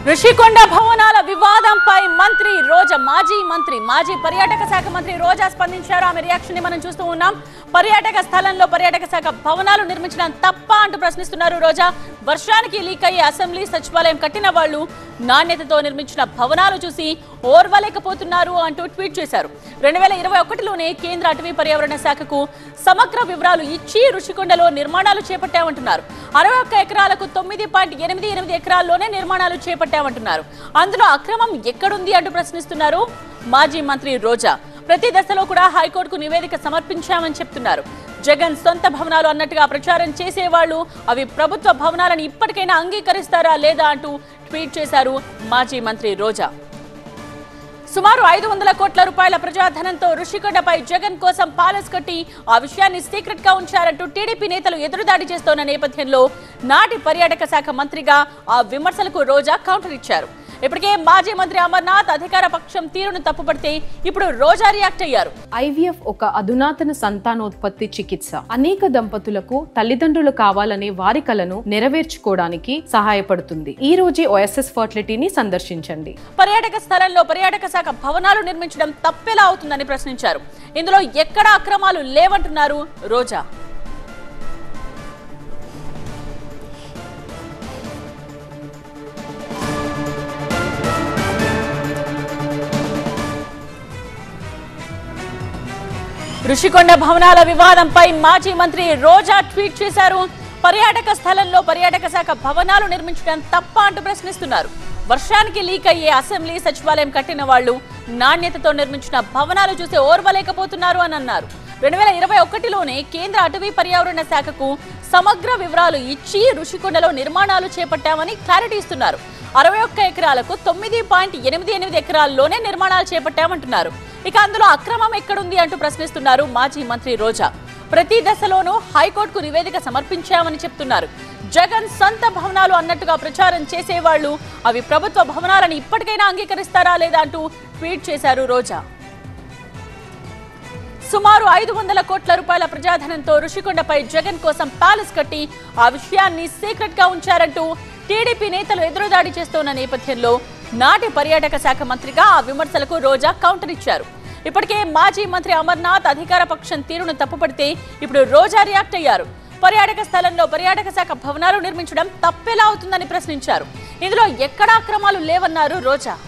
ఋషికొండ భవనాల వివాదంపై మంత్రి రోజా మాజీ మంత్రి మాజీ పర్యాటక శాఖ మంత్రి రోజా స్పందించారు ఆమె రియాక్షన్ ని మనం చూస్తూ ఉన్నాం పర్యాటక స్థలంలో పర్యాటక శాఖ భవనాలు నిర్మించడం తప్ప అంటూ ప్రశ్నిస్తున్నారు రోజా వర్షానికి లీక్ అయ్యే అసెంబ్లీ సచివాలయం కట్టిన వాళ్ళు నాణ్యతతో నిర్మించిన భవనాలు చూసి ఓర్వలేకపోతున్నారు అంటూ ట్వీట్ చేశారు రెండు వేల ఇరవై ఒకటిలోనే కేంద్ర అటవీ పర్యావరణ శాఖకు సమగ్ర వివరాలు ఇచ్చి ఋషికొండలో నిర్మాణాలు చేపట్టామంటున్నారు అరవై ఒక్క ఎకరాలకు తొమ్మిది పాయింట్ ఎనిమిది ఎనిమిది ఎకరాల్లోనే నిర్మాణాలు చేపట్టామంటున్నారు అందులో అక్రమం ఎక్కడుంది అంటూ ప్రశ్నిస్తున్నారు మాజీ మంత్రి రోజా ప్రతి దశలో కూడా హైకోర్టుకు నివేదిక సమర్పించామని చెప్తున్నారు జగన్ సొంత భవనాలు అన్నట్టుగా ప్రచారం చేసేవాళ్లు అవి ప్రభుత్వ భవనాలను ఇప్పటికైనా అంగీకరిస్తారా లేదా అంటూ ట్వీట్ చేశారు మాజీ మంత్రి రోజా సుమారు ఐదు వందల కోట్ల రూపాయల ప్రజాధనంతో ఋషికొండపై జగన్ కోసం పాలస్ కట్టి ఆ విషయాన్ని సీక్రెట్ గా ఉంచారంటూ టీడీపీ నేతలు ఎదురుదాడి చేస్తోన్న నేపథ్యంలో నాటి పర్యాటక శాఖ మంత్రిగా ఆ విమర్శలకు రోజా కౌంటర్ ఇచ్చారు ఇప్పటికే మాజీ మంత్రి అమర్నాథ్ అధికార పక్షం తీరును తప్పుపడితే ఇప్పుడు రోజా రియాక్ట్ అయ్యారు ఐవీఎఫ్ ఒక అధునాతన సంతానోత్పత్తి చికిత్స అనేక దంపతులకు తల్లిదండ్రులు కావాలనే వారి కలను నెరవేర్చుకోవడానికి సహాయపడుతుంది ఈ రోజే ఓఎస్ఎస్ ఫర్టిలిటీని సందర్శించండి పర్యాటక స్థలంలో పర్యాటక శాఖ భవనాలు నిర్మించడం తప్పెలా అవుతుందని ప్రశ్నించారు ఇందులో ఎక్కడా అక్రమాలు లేవంటున్నారు రోజా ఋషికొండ భవనాల వివాదంపై మాజీ మంత్రి రోజా ట్వీట్ చేశారు పర్యాటక స్థలంలో పర్యాటక శాఖ భవనాలు నిర్మించడం తప్ప అంటూ ప్రశ్నిస్తున్నారు వర్షానికి లీక్ అయ్యే అసెంబ్లీ సచివాలయం కట్టిన వాళ్ళు నాణ్యతతో నిర్మించిన భవనాలు చూసి ఓర్వలేకపోతున్నారు అని అన్నారు రెండు వేల ఇరవై ఒకటిలోనే కేంద్ర అటవీ పర్యావరణ శాఖకు సమగ్ర వివరాలు ఇచ్చి ఋషికొండలో నిర్మాణాలు చేపట్టామని క్లారిటీ ఇస్తున్నారు అరవై ఒక్క ఎకరాలకు తొమ్మిది పాయింట్ ఎనిమిది ఎనిమిది ఎకరాల్లోనే నిర్మాణాలు చేపట్టామంటున్నారు ఇక అందులో అక్రమం ఎక్కడుంది అంటూ ప్రశ్నిస్తున్నారు మాజీ మంత్రి రోజా ప్రతి దశలోనూ హైకోర్టుకు నివేదిక సమర్పించామని చెప్తున్నారు జగన్ సొంత భవనాలు అన్నట్టుగా ప్రచారం చేసేవాళ్లు అవి ప్రభుత్వ భవనాలను ఇప్పటికైనా అంగీకరిస్తారా లేదా అంటూ ట్వీట్ చేశారు రోజా సుమారు ఐదు వందల కోట్ల రూపాయల ప్రజాధనంతో ఋషికొండపై జగన్ కోసం ప్యాలెస్ కట్టి ఆ విషయాన్ని సీక్రెట్ గా ఉంచారంటూ టీడీపీ నేతలు ఎదురుదాడి చేస్తున్న నేపథ్యంలో నాటి పర్యాటక శాఖ మంత్రిగా ఆ విమర్శలకు రోజా కౌంటర్ ఇచ్చారు ఇప్పటికే మాజీ మంత్రి అమర్నాథ్ అధికార పక్షం తీరును తప్పుపడితే ఇప్పుడు రోజా రియాక్ట్ అయ్యారు పర్యాటక స్థలంలో పర్యాటక శాఖ భవనాలు నిర్మించడం తప్పెలా అవుతుందని ప్రశ్నించారు ఇందులో ఎక్కడా అక్రమాలు లేవన్నారు రోజా